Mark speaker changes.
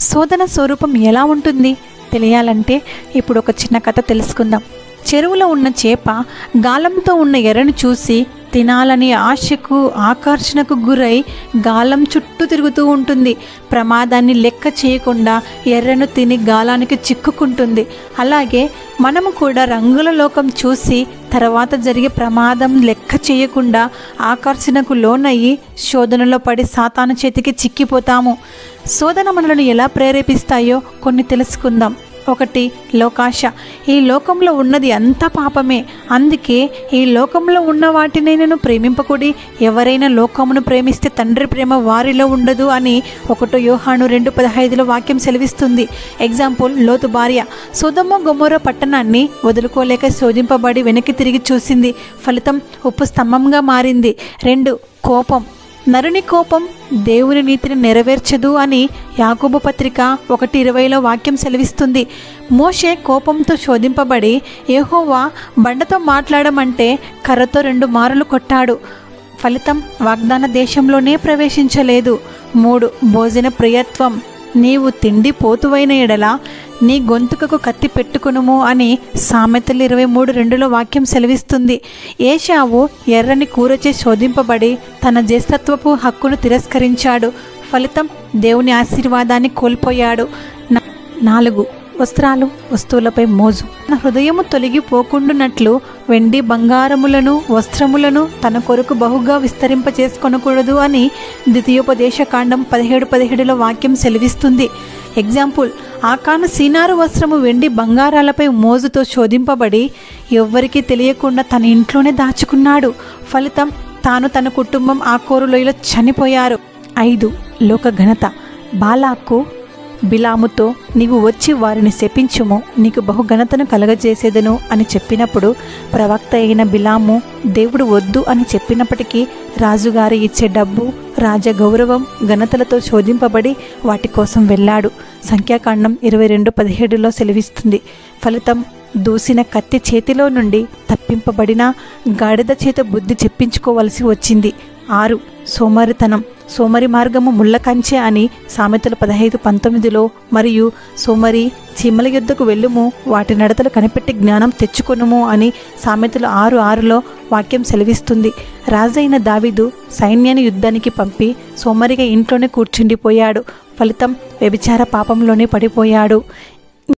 Speaker 1: శోధన స్వరూపం ఎలా ఉంటుంది తెలియాలంటే ఇప్పుడు ఒక చిన్న కథ తెలుసుకుందాం చెరువులో ఉన్న చేప గాలంతో ఉన్న ఎర్రను చూసి తినాలని ఆశకు ఆకర్షణకు గురై గాలం చుట్టూ తిరుగుతూ ఉంటుంది ప్రమాదాన్ని లెక్క చేయకుండా ఎర్రను తిని గాలానికి చిక్కుకుంటుంది అలాగే మనము కూడా రంగుల లోకం చూసి తర్వాత జరిగే ప్రమాదం లెక్క చేయకుండా ఆకర్షణకు లోనయ్యి శోధనలో పడి సాతాను చేతికి చిక్కిపోతాము శోధన మనలను ఎలా ప్రేరేపిస్తాయో కొన్ని తెలుసుకుందాం ఒకటి లోకాశ ఈ లోకంలో ఉన్నది అంతా పాపమే అందుకే ఈ లోకంలో ఉన్న వాటిని నేను ప్రేమింపకుడి ఎవరైనా లోకమును ప్రేమిస్తే తండ్రి ప్రేమ వారిలో ఉండదు అని ఒకటో యోహాను రెండు పదహైదులో వాక్యం సెలవిస్తుంది ఎగ్జాంపుల్ లోతు భార్య సుధమ్మ గొమ్మర పట్టణాన్ని వదులుకోలేక శోధింపబడి వెనక్కి తిరిగి చూసింది ఫలితం ఉప్పు స్తంభంగా మారింది రెండు కోపం నరుని కోపం దేవుని నీతిని నెరవేర్చదు అని యాకోబు పత్రిక ఒకటి ఇరవైలో వాక్యం సెలవిస్తుంది మోషే కోపంతో శోధింపబడి యెహోవా బండతో మాట్లాడమంటే కర్రతో రెండు మారులు కొట్టాడు ఫలితం వాగ్దాన దేశంలోనే ప్రవేశించలేదు మూడు భోజన ప్రియత్వం నీవు తిండి పోతువైన ఎడల నీ గొంతుకకు కత్తి పెట్టుకునుము అని సామెతలు ఇరవై మూడు రెండులో వాక్యం సెలవిస్తుంది ఏషావు ఎర్రని కూరచే శోధింపబడి తన జ్యేష్ఠత్వపు హక్కును తిరస్కరించాడు ఫలితం దేవుని ఆశీర్వాదాన్ని కోల్పోయాడు నా- నాలుగు వస్త్రాలు వస్తువులపై మోజు తన హృదయము తొలగిపోకుండునట్లు వెండి బంగారములను వస్త్రములను తన కొరకు బహుగా విస్తరింప చేసుకొనకూడదు అని ద్వితీయోపదేశ కాండం పదిహేడు పదిహేడులో వాక్యం సెలవిస్తుంది ఎగ్జాంపుల్ ఆకాను సీనారు వస్త్రము వెండి బంగారాలపై మోజుతో శోధింపబడి ఎవ్వరికీ తెలియకుండా తన ఇంట్లోనే దాచుకున్నాడు ఫలితం తాను తన కుటుంబం ఆ కోరులోయలో చనిపోయారు ఐదు లోక ఘనత బాలాకు బిలాముతో నీవు వచ్చి వారిని శపించుము నీకు బహుఘనతను కలగజేసేదను అని చెప్పినప్పుడు ప్రవక్త అయిన బిలాము దేవుడు వద్దు అని చెప్పినప్పటికీ రాజుగారి ఇచ్చే డబ్బు రాజ గౌరవం ఘనతలతో శోధింపబడి వాటి కోసం వెళ్ళాడు సంఖ్యాకాండం ఇరవై రెండు పదిహేడులో సెలవిస్తుంది ఫలితం దూసిన కత్తి చేతిలో నుండి తప్పింపబడిన గాడిద చేత బుద్ధి చెప్పించుకోవలసి వచ్చింది ఆరు సోమరితనం సోమరి మార్గము ముళ్ళ కంచె అని సామెతలు పదహైదు పంతొమ్మిదిలో మరియు సోమరి చీమల యుద్ధకు వెళ్ళుము వాటి నడతలు కనిపెట్టి జ్ఞానం తెచ్చుకొనుము అని సామెతలు ఆరు ఆరులో వాక్యం సెలవిస్తుంది రాజైన దావీదు సైన్యాన్ని యుద్ధానికి పంపి సోమరిగా ఇంట్లోనే కూర్చుండిపోయాడు ఫలితం వ్యభిచార పాపంలోనే పడిపోయాడు